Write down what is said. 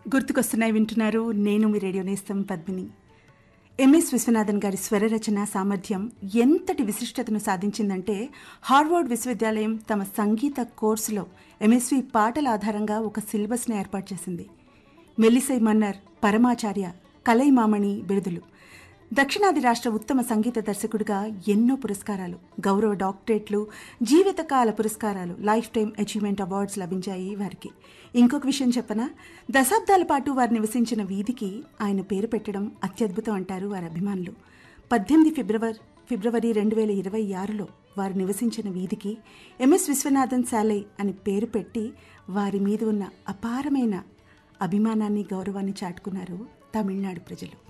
గుర్తుకొస్తున్నాయి వింటున్నారు నేను మీ రేడియో నేస్తం పద్మిని ఎంఎస్ విశ్వనాథన్ గారి స్వర రచన సామర్థ్యం ఎంతటి విశిష్టతను సాధించిందంటే హార్వర్డ్ విశ్వవిద్యాలయం తమ సంగీత కోర్సులో ఎంఎస్వి పాటల ఆధారంగా ఒక సిలబస్ని ఏర్పాటు చేసింది మెల్లిసై మన్నర్ పరమాచార్య కలైమామణి బిరుదులు దక్షిణాది రాష్ట్ర ఉత్తమ సంగీత దర్శకుడిగా ఎన్నో పురస్కారాలు గౌరవ డాక్టరేట్లు జీవితకాల పురస్కారాలు లైఫ్ టైం అచీవ్మెంట్ అవార్డ్స్ లభించాయి వారికి ఇంకొక విషయం చెప్పనా దశాబ్దాల పాటు వారు నివసించిన వీధికి ఆయన పేరు పెట్టడం అత్యద్భుతం అంటారు వారి అభిమానులు పద్దెనిమిది ఫిబ్రవరి ఫిబ్రవరి రెండు వేల ఇరవై ఆరులో వారు నివసించిన వీధికి ఎంఎస్ విశ్వనాథన్ శాలై అని పేరు పెట్టి వారి మీద ఉన్న అపారమైన అభిమానాన్ని గౌరవాన్ని చాటుకున్నారు తమిళనాడు ప్రజలు